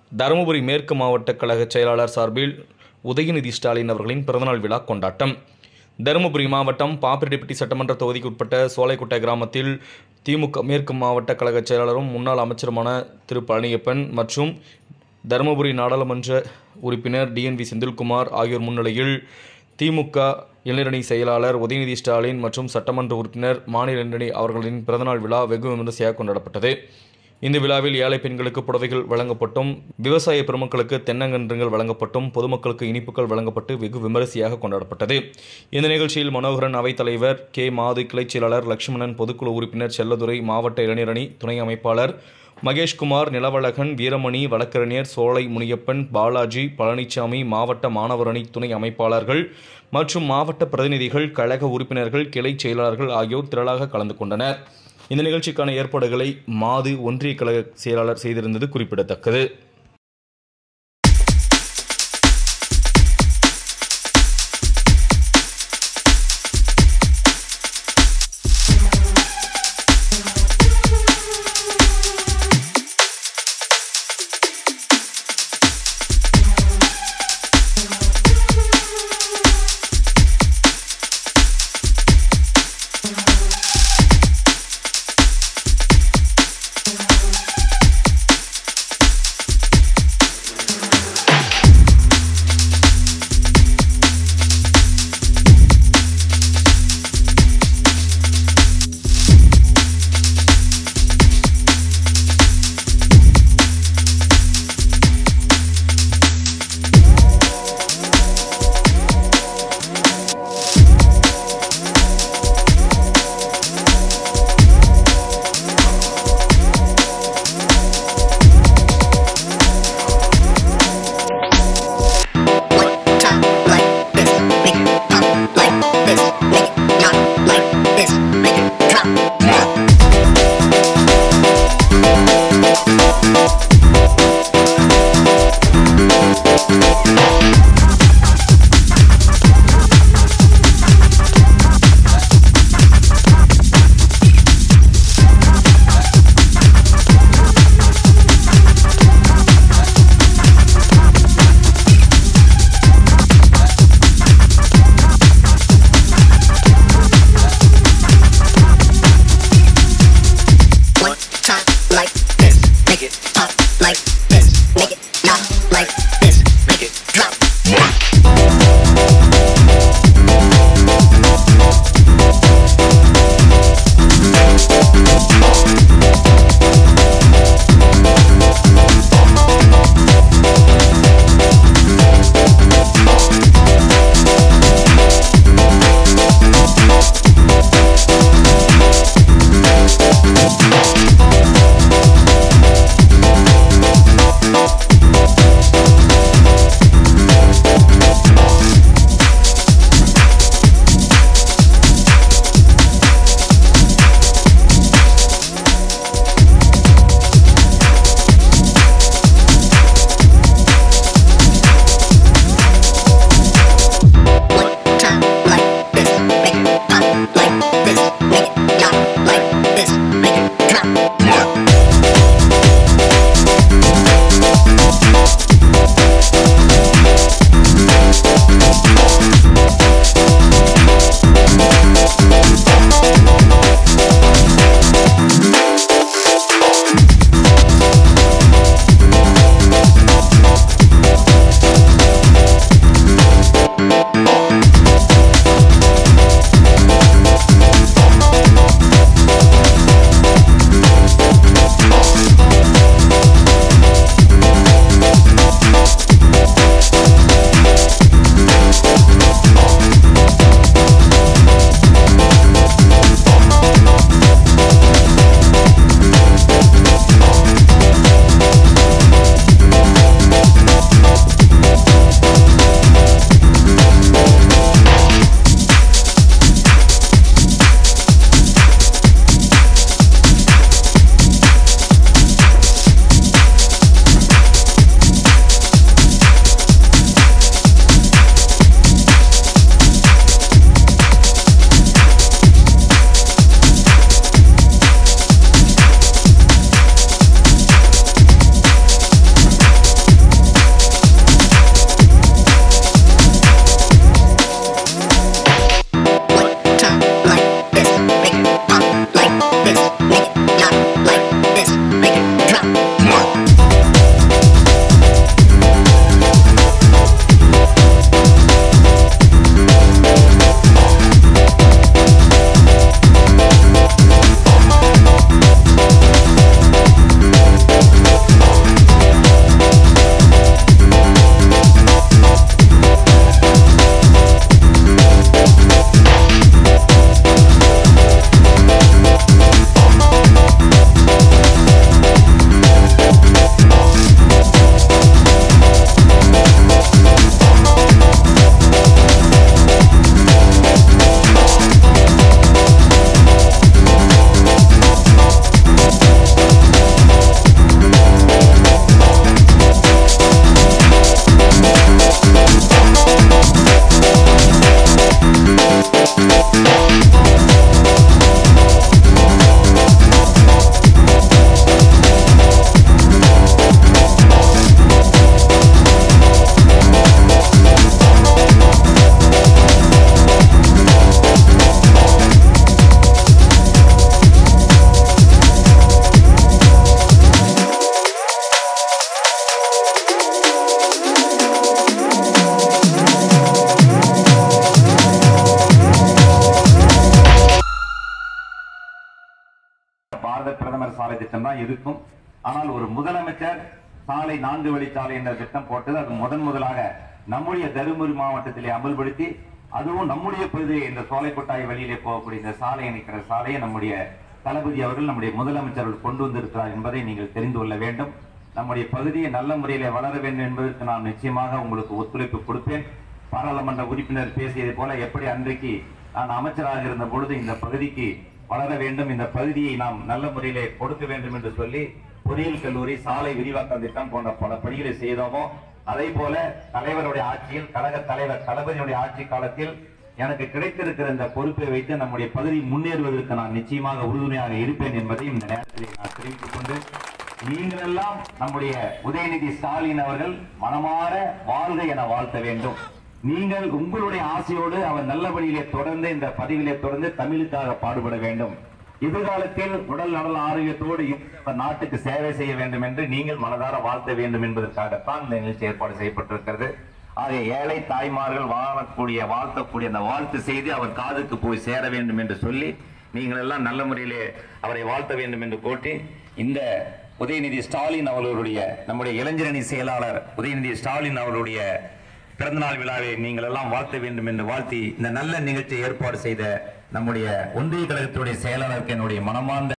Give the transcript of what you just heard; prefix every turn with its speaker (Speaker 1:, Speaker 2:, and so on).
Speaker 1: தருமபுரி மேற்கு மாவட்ட கழக செயலாளர் சார்பில் உதயநிதி ஸ்டாலின் அவர்களின் பிறந்தநாள் விழா கொண்டாட்டம் தருமபுரி மாவட்டம் பாப்பிரெட்டிப்பட்டி சட்டமன்ற தொகுதிக்கு உட்பட்ட சோலைக்குட்டை கிராமத்தில் திமுக மேற்கு மாவட்ட கழக செயலாளரும் முன்னாள் அமைச்சருமான திரு பழனியப்பன் மற்றும் தருமபுரி நாடாளுமன்ற உறுப்பினர் டிஎன்வி செந்தில்குமார் ஆகியோர் முன்னிலையில் திமுக இளைஞரணி செயலாளர் உதயநிதி ஸ்டாலின் மற்றும் சட்டமன்ற உறுப்பினர் மாநில இளைஞரணி அவர்களின் பிறந்தநாள் விழா வெகு விமரிசையாக கொண்டாடப்பட்டது இந்த விழாவில் ஏழை பெண்களுக்கு புடவைகள் வழங்கப்பட்டும் விவசாய பெருமக்களுக்கு தென்னங்கன்றுகள் வழங்கப்பட்டும் பொதுமக்களுக்கு இனிப்புகள் வழங்கப்பட்டு வெகு விமரிசையாக கொண்டாடப்பட்டது இந்த நிகழ்ச்சியில் மனோகரன் அவைத்தலைவர் கே மாது கிளைச் செயலாளர் லட்சுமணன் பொதுக்குழு உறுப்பினர் செல்லதுரை மாவட்ட இளைஞரணி துணை அமைப்பாளர் மகேஷ்குமார் நிலவழகன் வீரமணி வழக்கறிஞர் சோலை முனியப்பன் பாலாஜி பழனிசாமி மாவட்ட மாணவரணி துணை அமைப்பாளர்கள் மற்றும் மாவட்ட பிரதிநிதிகள் கழக உறுப்பினர்கள் கிளை செயலாளர்கள் ஆகியோர் திரளாக கலந்து கொண்டனர் இந்த நிகழ்ச்சிக்கான ஏற்பாடுகளை மாது ஒன்றிய கழக செயலாளர் செய்திருந்தது குறிப்பிடத்தக்கது
Speaker 2: திட்டம் தான் இருக்கும் ஆனால் ஒரு முதலமைச்சர் சாலை நான்கு வழிச்சாலை என்ற திட்டம் போட்டது அது முதன் முதலாக நம்முடைய தருமபுரி மாவட்டத்திலே அமல்படுத்தி அதுவும் நம்முடைய பகுதி இந்த சோலைக்கொட்டாய் வழியிலே போகக்கூடிய இந்த சாலை இணைக்கிற சாலையை நம்முடைய தளபதி அவர்கள் நம்முடைய முதலமைச்சர் அவர்கள் கொண்டு வந்திருக்கிறார் என்பதை நீங்கள் தெரிந்து கொள்ள வேண்டும் நம்முடைய பகுதியை நல்ல முறையிலே வளர வேண்டும் என்பதற்கு நான் நிச்சயமாக உங்களுக்கு ஒத்துழைப்பு கொடுப்பேன் பாராளுமன்ற உறுப்பினர் பேசியதை போல எப்படி அன்றைக்கு நான் அமைச்சராக இருந்த பொழுது இந்த பகுதிக்கு வளர வேண்டும் இந்த பகுதியை நாம் நல்ல முறையிலே கொடுக்க வேண்டும் என்று சொல்லி பொறியியல் கல்லூரி சாலை விரிவாக்க திட்டம் போன்ற பல பணிகளை செய்தோமோ அதே போல தலைவருடைய ஆட்சியில் கழக தலைவர் தளபதியுடைய ஆட்சி காலத்தில் எனக்கு கிடைத்திருக்கிற இந்த பொறுப்பை வைத்து நம்முடைய பகுதி முன்னேறுவதற்கு நான் நிச்சயமாக உறுதுணையாக இருப்பேன் என்பதை இந்த நேரத்தில் நான் தெரிவித்துக் கொண்டு நீங்கள் எல்லாம் நம்முடைய உதயநிதி ஸ்டாலின் அவர்கள் மனமாற வாழ்க என வாழ்த்த வேண்டும் நீங்கள் உங்களுடைய ஆசையோடு அவர் நல்ல வழியிலே தொடர்ந்து இந்த பதிவிலே தொடர்ந்து தமிழுக்காக பாடுபட வேண்டும் எதிர்காலத்தில் உடல் நல ஆரோக்கியத்தோடு இந்த நாட்டுக்கு சேவை செய்ய வேண்டும் என்று நீங்கள் மனதார வாழ்த்த வேண்டும் என்பதற்காகத்தான் இந்த நிகழ்ச்சி ஏற்பாடு செய்யப்பட்டிருக்கிறது ஆக ஏழை தாய்மார்கள் வாழக்கூடிய வாழ்த்தக்கூடிய அந்த வாழ்த்து செய்து அவர் காதுக்கு போய் சேர வேண்டும் என்று சொல்லி நீங்கள் எல்லாம் நல்ல முறையிலே அவரை வாழ்த்த வேண்டும் என்று கோட்டி இந்த உதயநிதி ஸ்டாலின் அவர்களுடைய நம்முடைய இளைஞரணி செயலாளர் உதயநிதி ஸ்டாலின் அவர்களுடைய பிறந்தநாள் விழாவை நீங்கள் எல்லாம் வாழ்த்த வேண்டும் என்று வாழ்த்தி இந்த நல்ல நிகழ்ச்சியை ஏற்பாடு செய்த நம்முடைய ஒன்றிய கழகத்துடைய செயலாளருக்கு என்னுடைய மனமார்ந்த